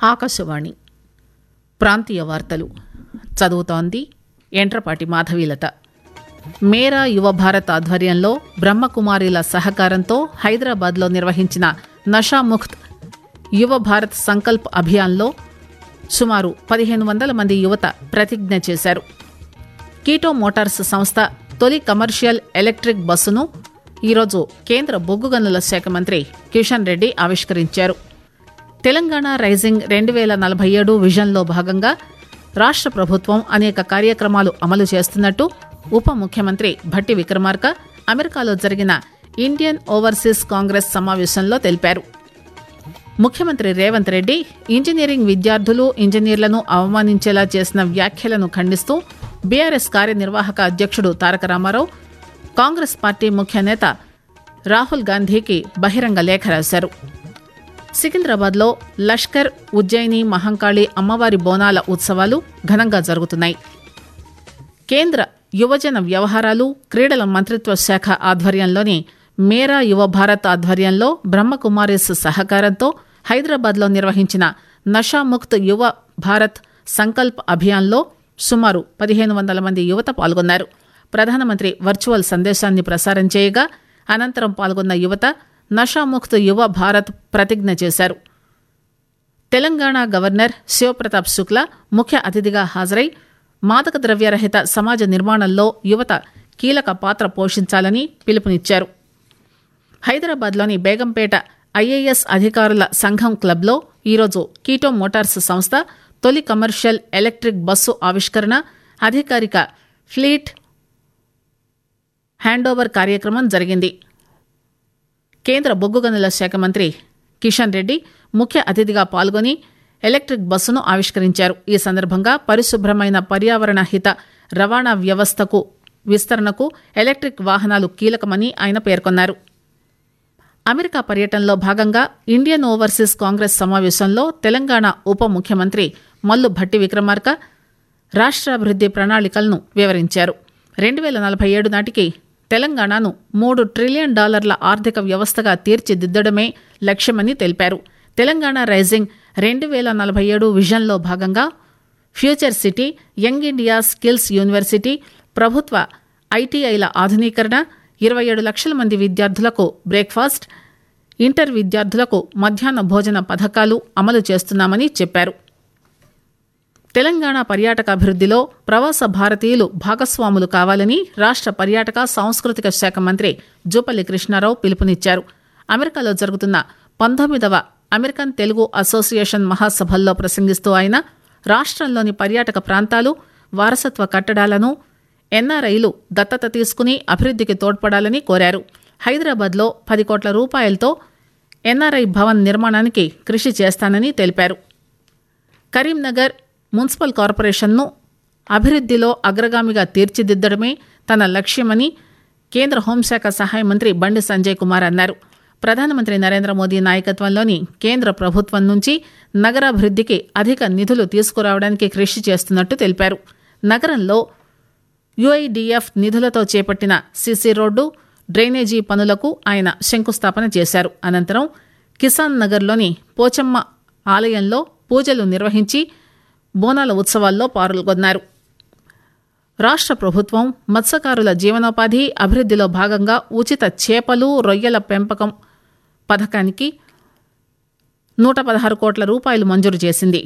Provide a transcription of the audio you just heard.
ఆకాశవాణి ప్రాంతీయ వార్తలు చదువుతోంది ఎంట్రపాటి మాధవీలత మేరా యువ భారత్ ఆధ్వర్యంలో బ్రహ్మకుమారిల సహకారంతో హైదరాబాద్లో నిర్వహించిన నషాముక్త్ యువ భారత్ సంకల్ప్ అభియాన్లో సుమారు పదిహేను వందల మంది యువత ప్రతిజ్ఞ చేశారు కీటో మోటార్స్ సంస్థ తొలి కమర్షియల్ ఎలక్ట్రిక్ బస్సును ఈరోజు కేంద్ర బొగ్గు గనుల శాఖ మంత్రి కిషన్ రెడ్డి ఆవిష్కరించారు తెలంగాణ రైజింగ్ రెండు వేల నలభై ఏడు విజన్లో భాగంగా రాష్ట్ర ప్రభుత్వం అనేక కార్యక్రమాలు అమలు చేస్తున్నట్టు ఉప ముఖ్యమంత్రి భట్టి విక్రమార్క అమెరికాలో జరిగిన ఇండియన్ ఓవర్సీస్ కాంగ్రెస్ సమావేశంలో తెలిపారు ముఖ్యమంత్రి రేవంత్ రెడ్డి ఇంజనీరింగ్ విద్యార్థులు ఇంజనీర్లను అవమానించేలా చేసిన వ్యాఖ్యలను ఖండిస్తూ బీఆర్ఎస్ కార్యనిర్వాహక అధ్యక్షుడు తారక రామారావు కాంగ్రెస్ పార్టీ ముఖ్య నేత రాహుల్ గాంధీకి బహిరంగ లేఖ రాశారు సికింద్రాబాద్లో లష్కర్ ఉజ్జయిని మహంకాళి అమ్మవారి బోనాల ఉత్సవాలు ఘనంగా జరుగుతున్నాయి కేంద్ర యువజన వ్యవహారాలు క్రీడల మంత్రిత్వ శాఖ ఆధ్వర్యంలోని మేరా యువ భారత్ ఆధ్వర్యంలో బ్రహ్మకుమారిస్ సహకారంతో హైదరాబాద్లో నిర్వహించిన నషాముక్త్ యువ భారత్ సంకల్ప్ అభియాన్లో సుమారు పదిహేను వందల మంది యువత పాల్గొన్నారు ప్రధానమంత్రి వర్చువల్ సందేశాన్ని ప్రసారం చేయగా అనంతరం పాల్గొన్న యువత నషాముక్త్ యువ భారత్ ప్రతిజ్ఞ చేశారు తెలంగాణ గవర్నర్ శివప్రతాప్ శుక్లా ముఖ్య అతిథిగా హాజరై మాదక ద్రవ్యరహిత సమాజ నిర్మాణంలో యువత కీలక పాత్ర పోషించాలని పిలుపునిచ్చారు హైదరాబాద్లోని బేగంపేట ఐఏఎస్ అధికారుల సంఘం క్లబ్లో ఈరోజు కీటో మోటార్స్ సంస్థ తొలి కమర్షియల్ ఎలక్ట్రిక్ బస్సు ఆవిష్కరణ అధికారిక ఫ్లీట్ హ్యాండోవర్ కార్యక్రమం జరిగింది కేంద్ర బొగ్గు గనుల శాఖ మంత్రి కిషన్ రెడ్డి ముఖ్య అతిథిగా పాల్గొని ఎలక్ట్రిక్ బస్సును ఆవిష్కరించారు ఈ సందర్భంగా పరిశుభ్రమైన పర్యావరణ హిత రవాణా వ్యవస్థకు విస్తరణకు ఎలక్ట్రిక్ వాహనాలు కీలకమని ఆయన పేర్కొన్నారు అమెరికా పర్యటనలో భాగంగా ఇండియన్ ఓవర్సీస్ కాంగ్రెస్ సమావేశంలో తెలంగాణ ఉప ముఖ్యమంత్రి మల్లు భట్టి విక్రమార్క రాష్ట్రాభివృద్ది ప్రణాళికలను వివరించారు రెండు వేల నలభై ఏడు నాటికి తెలంగాణను మూడు ట్రిలియన్ డాలర్ల ఆర్థిక వ్యవస్థగా తీర్చిదిద్దడమే లక్ష్యమని తెలిపారు తెలంగాణ రైజింగ్ రెండు వేల నలభై ఏడు విజన్లో భాగంగా future city young India skills university ప్రభుత్వ ఐటీఐల ఆధునీకరణ ఇరవై ఏడు లక్షల మంది విద్యార్థులకు బ్రేక్ఫాస్ట్ ఇంటర్ విద్యార్థులకు మధ్యాహ్న భోజన పథకాలు అమలు చేస్తున్నామని చెప్పారు తెలంగాణ పర్యాటక అభివృద్దిలో ప్రవాస భారతీయులు భాగస్వాములు కావాలని రాష్ట్ర పర్యాటక సాంస్కృతిక శాఖ మంత్రి జూపల్లి కృష్ణారావు పిలుపునిచ్చారు అమెరికాలో జరుగుతున్న పంతొమ్మిదవ అమెరికన్ తెలుగు అసోసియేషన్ మహాసభల్లో ప్రసంగిస్తూ ఆయన రాష్ట్రంలోని పర్యాటక ప్రాంతాలు వారసత్వ కట్టడాలను ఎన్ఆర్ఐలు దత్తత తీసుకుని అభివృద్దికి తోడ్పడాలని కోరారు హైదరాబాద్లో పది కోట్ల రూపాయలతో ఎన్ఆర్ఐ భవన్ నిర్మాణానికి కృషి చేస్తానని తెలిపారు కరీంనగర్ మున్సిపల్ కార్పొరేషన్ను అభివృద్దిలో అగ్రగామిగా తీర్చిదిద్దడమే తన లక్ష్యమని కేంద్ర హోంశాఖ సహాయ మంత్రి బండి సంజయ్ కుమార్ అన్నారు ప్రధానమంత్రి నరేంద్ర మోదీ నాయకత్వంలోని కేంద్ర ప్రభుత్వం నుంచి నగరాభివృద్దికి అధిక నిధులు తీసుకురావడానికి కృషి చేస్తున్నట్టు తెలిపారు నగరంలో యుఐడిఎఫ్ నిధులతో చేపట్టిన సిసి రోడ్డు డ్రైనేజీ పనులకు ఆయన శంకుస్థాపన చేశారు అనంతరం కిసాన్ నగర్లోని పోచమ్మ ఆలయంలో పూజలు నిర్వహించి బోనాల ఉత్సవాల్లో పాల్గొన్నారు రాష్ట్ర ప్రభుత్వం మత్స్యకారుల జీవనోపాధి అభివృద్దిలో భాగంగా ఉచిత చేపలు రొయ్యల పెంపకం పథకానికి నూట పదహారు కోట్ల రూపాయలు మంజూరు చేసింది